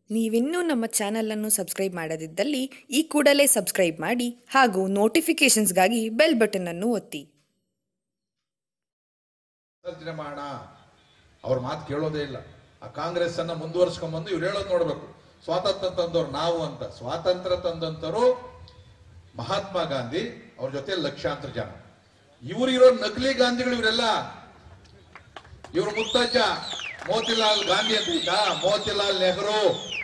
ನೀವಿನ್ನೂ ನಮ್ಮ ಚಾನಲನ್ನು ಸಬ್ಸ್ಕ್ರೈಬ್ ಮಾಡದಿದ್ದಲ್ಲಿ ಈ ಕೂಡಲೇ ಸಬ್ಸ್ಕ್ರೈಬ್ ಮಾಡಿ ಹಾಗೂ ನೋಟಿಫಿಕೇಷನ್ಸ್ಗಾಗಿ ಬೆಲ್ ಬಟನ್ ಅನ್ನು ಒತ್ತಿ ವಿಸರ್ಜನೆ ಮಾಡೋಣ ಅವ್ರ ಮಾತು ಕೇಳೋದೇ ಇಲ್ಲ ಆ ಕಾಂಗ್ರೆಸ್ ಅನ್ನ ಮುಂದುವರ್ಸ್ಕೊಂಡ್ಬಂದು ಇವ್ರು ಹೇಳೋದು ನೋಡ್ಬೇಕು ಸ್ವಾತಂತ್ರ್ಯ ತಂದವ್ರು ನಾವು ಅಂತ ಸ್ವಾತಂತ್ರ್ಯ ತಂದಂತರು ಮಹಾತ್ಮ ಗಾಂಧಿ ಅವ್ರ ಜೊತೆ ಲಕ್ಷಾಂತರ ಜನ ಇವ್ರಿರೋ ನಕಲಿ ಗಾಂಧಿಗಳು ಇವರೆಲ್ಲ ಇವ್ರ ಮುತ್ತಜ್ಜ ಮೋತಿಲಾಲ್ ಗಾಂಧಿ ಅಂತ ಇದ್ದ ಮೋತಿಲಾಲ್ ನೆಹರು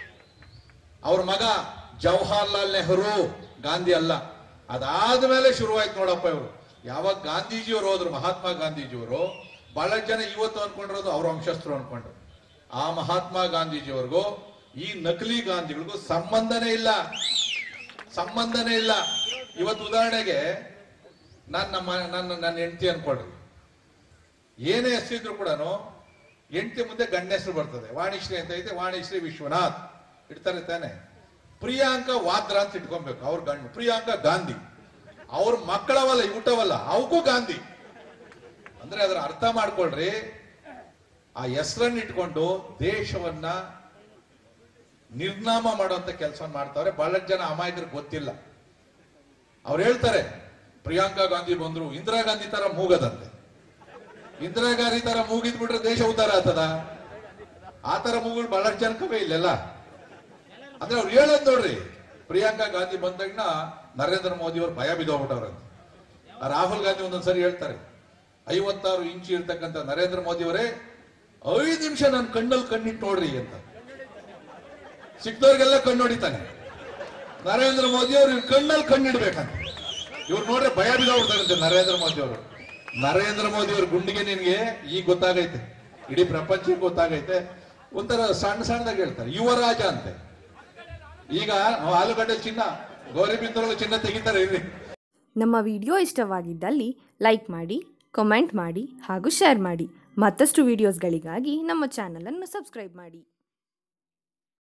ಅವ್ರ ಮಗ ಜವಾಹರ್ಲಾಲ್ ನೆಹರು ಗಾಂಧಿ ಅಲ್ಲ ಅದಾದ್ಮೇಲೆ ಶುರುವಾಯ್ತು ನೋಡಪ್ಪ ಇವರು ಯಾವಾಗ ಗಾಂಧೀಜಿಯವರು ಹೋದ್ರು ಮಹಾತ್ಮ ಗಾಂಧೀಜಿಯವರು ಬಹಳ ಜನ ಇವತ್ತು ಅನ್ಕೊಂಡಿರೋದು ಅವ್ರ ವಂಶಸ್ಥರು ಅನ್ಕೊಂಡ್ರು ಆ ಮಹಾತ್ಮ ಗಾಂಧೀಜಿಯವ್ರಿಗೂ ಈ ನಕಲಿ ಗಾಂಧಿಗಳಿಗೂ ಸಂಬಂಧನೇ ಇಲ್ಲ ಸಂಬಂಧನೇ ಇಲ್ಲ ಇವತ್ತು ಉದಾಹರಣೆಗೆ ನಾನು ನಮ್ಮ ನನ್ನ ನನ್ನ ಹೆಂಡತಿ ಅನ್ಕೊಳ್ರಿ ಏನೇ ಹೆಸರಿದ್ರು ಕೂಡ ಹೆಂಡತಿ ಮುಂದೆ ಗಂಡ ಹೆಸರು ಬರ್ತದೆ ವಾಣಿಶ್ರೀ ಅಂತ ಐತೆ ವಾಣಿಶ್ರೀ ವಿಶ್ವನಾಥ್ ಇಡ್ತಾರೆ ತಾನೆ ಪ್ರಿಯಾಂಕಾ ವಾದ್ರಾ ಅಂತ ಇಟ್ಕೊಬೇಕು ಅವ್ರ ಗಂಡ ಪ್ರಿಯಾಂಕಾ ಗಾಂಧಿ ಅವ್ರ ಮಕ್ಕಳವಲ್ಲ ಊಟವಲ್ಲ ಅವಕ್ಕೂ ಗಾಂಧಿ ಅಂದ್ರೆ ಅದರ ಅರ್ಥ ಮಾಡ್ಕೊಳ್ರಿ ಆ ಹೆಸರನ್ನ ಇಟ್ಕೊಂಡು ದೇಶವನ್ನ ನಿರ್ನಾಮ ಮಾಡುವಂತ ಕೆಲಸ ಮಾಡ್ತಾರೆ ಬಹಳ ಜನ ಅಮಾಯಕರಿಗೆ ಗೊತ್ತಿಲ್ಲ ಅವ್ರು ಹೇಳ್ತಾರೆ ಪ್ರಿಯಾಂಕಾ ಗಾಂಧಿ ಬಂದ್ರು ಇಂದಿರಾ ಗಾಂಧಿ ತರ ಮೂಗದಂತೆ ಇಂದಿರಾ ಗಾಂಧಿ ತರ ಮೂಗಿದ್ ಬಿಟ್ರೆ ದೇಶ ಉದ್ಧಾರ ಆಗ್ತದ ಆ ತರ ಮೂಗುಗಳು ಬಹಳಷ್ಟು ಜನಕವೇ ಇಲ್ಲೆಲ್ಲ ಅಂದ್ರೆ ಅವ್ರು ಹೇಳೋದ್ ನೋಡ್ರಿ ಪ್ರಿಯಾಂಕಾ ಗಾಂಧಿ ಬಂದಾಗ ನರೇಂದ್ರ ಮೋದಿ ಅವ್ರು ಭಯ ಬಿದ್ದೋಗ್ಬಿಟ್ಟವ್ರಂತೆ ಆ ರಾಹುಲ್ ಗಾಂಧಿ ಒಂದೊಂದ್ಸರಿ ಹೇಳ್ತಾರೆ ಐವತ್ತಾರು ಇಂಚು ಇರ್ತಕ್ಕಂಥ ನರೇಂದ್ರ ಮೋದಿ ಅವರೇ ಐದು ನಿಮಿಷ ನನ್ನ ಕಣ್ಣಲ್ಲಿ ಕಣ್ಣಿಟ್ಟು ನೋಡ್ರಿ ಅಂತ ಸಿಕ್ದವ್ರಿಗೆಲ್ಲ ಕಣ್ಣು ಹೊಡಿತಾನೆ ನರೇಂದ್ರ ಮೋದಿ ಅವ್ರು ಇವ್ರ ಕಣ್ಣಲ್ಲಿ ಕಣ್ಣಿಡ್ಬೇಕಂತ ಇವ್ರು ನೋಡ್ರೆ ಭಯ ಬಿದ್ದೋಗ್ಬಿಡ್ತಾರಂತೆ ನರೇಂದ್ರ ಮೋದಿ ಅವರು ನರೇಂದ್ರ ಮೋದಿ ಅವ್ರ ಗುಂಡಿಗೆ ನಿನ್ಗೆ ಈಗ ಗೊತ್ತಾಗೈತೆ ಇಡೀ ಪ್ರಪಂಚಕ್ಕೆ ಗೊತ್ತಾಗೈತೆ ಒಂಥರ ಸಣ್ಣ ಸಣ್ಣದಾಗ ಹೇಳ್ತಾರೆ ಯುವರಾಜ ಅಂತೆ ಈಗ ನಾವು ಆಲೂಗಡ್ಡೆ ಚಿನ್ನ ಗೌರಿ ಬಿದ್ದೊಳಗೆ ಚಿನ್ನ ತೆಗಿತಾರೆ ಇರ್ರಿ ನಮ್ಮ ವಿಡಿಯೋ ಇಷ್ಟವಾಗಿದ್ದಲ್ಲಿ ಲೈಕ್ ಮಾಡಿ ಕಮೆಂಟ್ ಮಾಡಿ ಹಾಗೂ ಶೇರ್ ಮಾಡಿ ಮತ್ತಷ್ಟು ವಿಡಿಯೋಸ್ಗಳಿಗಾಗಿ ನಮ್ಮ ಚಾನಲನ್ನು ಸಬ್ಸ್ಕ್ರೈಬ್ ಮಾಡಿ